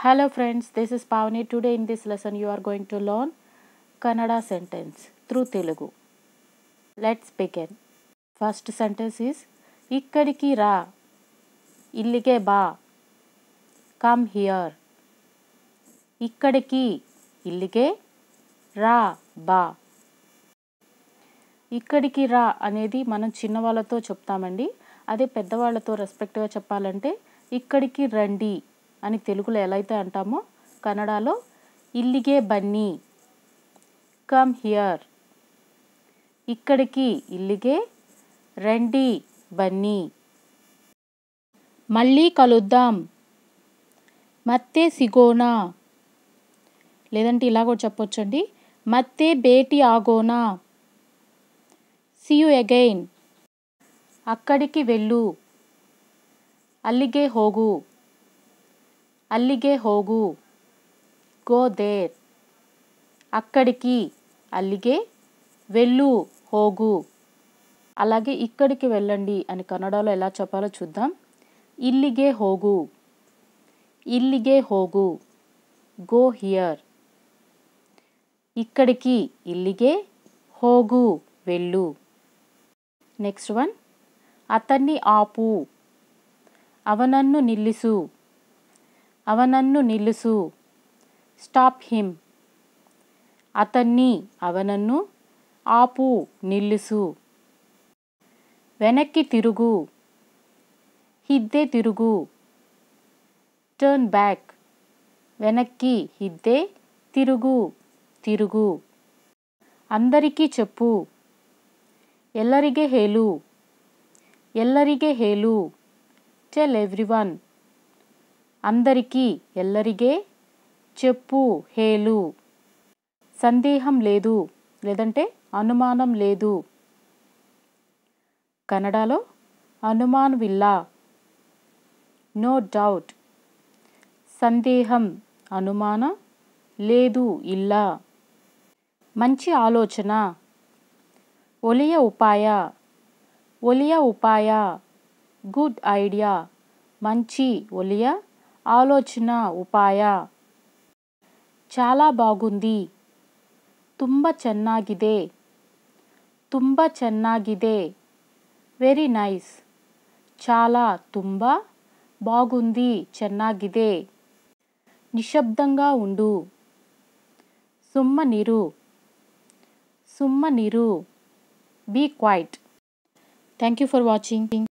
Hello friends, this is Pavani. Today in this lesson you are going to learn Kannada sentence through Telugu. Let's begin. First sentence is ఇక్కడికి రా ఇల్లిగే బా come here ఇక్కడికి ఇల్లిగే రా బా ఇక్కడికి రా అనేది మనం చిన్నవాళ్ళతో చెప్తామండి అదే పెద్దవాళ్ళతో రెస్పెక్ట్గా చెప్పాలంటే ఇక్కడికి రండి అని తెలుగులో ఎలా అయితే అంటామో కన్నడలో ఇల్లిగే బన్నీ కమ్ హియర్ ఇక్కడికి ఇల్లిగే రండి బన్నీ మళ్ళీ కలుద్దాం మత్తే సిగోనా లేదంటే ఇలా కూడా చెప్పొచ్చండి మత్తే బేటి ఆగోనా సి యు అగైన్ అక్కడికి వెళ్ళు అల్లిగే ಹೋಗು అల్లిగే ಹೋಗು గో దేర్ అక్కడికి అల్లిగే వెళ్ళు ಹೋಗು అలాగే ఇక్కడికి వెళ్ళండి అని కన్నడలో ఎలా చెప్పాలో చూద్దాం ఇల్లిగే ಹೋಗು ఇల్లిగే ಹೋಗು గో హియర్ ఇక్కడికి ఇల్లిగే ಹೋಗು వెళ్ళు నెక్స్ట్ వన్ అతన్ని ఆపు అవనన్ను నిల్లిసు అవనన్ను నిల్లుసు స్టాప్ హిమ్ అతన్ని అవనన్ను ఆపు నిల్లుసు వెనక్కి తిరుగు హిద్దే తిరుగు టర్న్ బ్యాక్ వెనక్కి హిద్దే తిరుగు తిరుగు అందరికీ చెప్పు ಎಲ್ಲರಿಗೆ ಹೇಳು ಎಲ್ಲರಿಗೆ ಹೇಳು టెల్ ఎవ్రీవన్ అందరికీ ఎల్లరిగే చెప్పు హేలు సందేహం లేదు లేదంటే అనుమానం లేదు కన్నడలో అనుమానవిల్ల నో డౌట్ సందేహం అనుమానం లేదు ಇಲ್ಲ మంచి ఆలోచన ఒలియ ఉపాయ ఒలియ ఉపాయ గుడ్ ఐడియా మంచి ఒలియ ఆలోచన ఉపాయ చాలా బాగుంది ತುಂಬ ಚೆನ್ನಾಗಿದೆ ತುಂಬ ಚೆನ್ನಾಗಿದೆ వెరీ నైస్ చాలా ತುಂಬ బాగుంది ಚೆನ್ನಾಗಿದೆ నిశ్శబ్దంగా ఉండు సుమ్మనిరు సుమ్మనిరు be quiet thank you for watching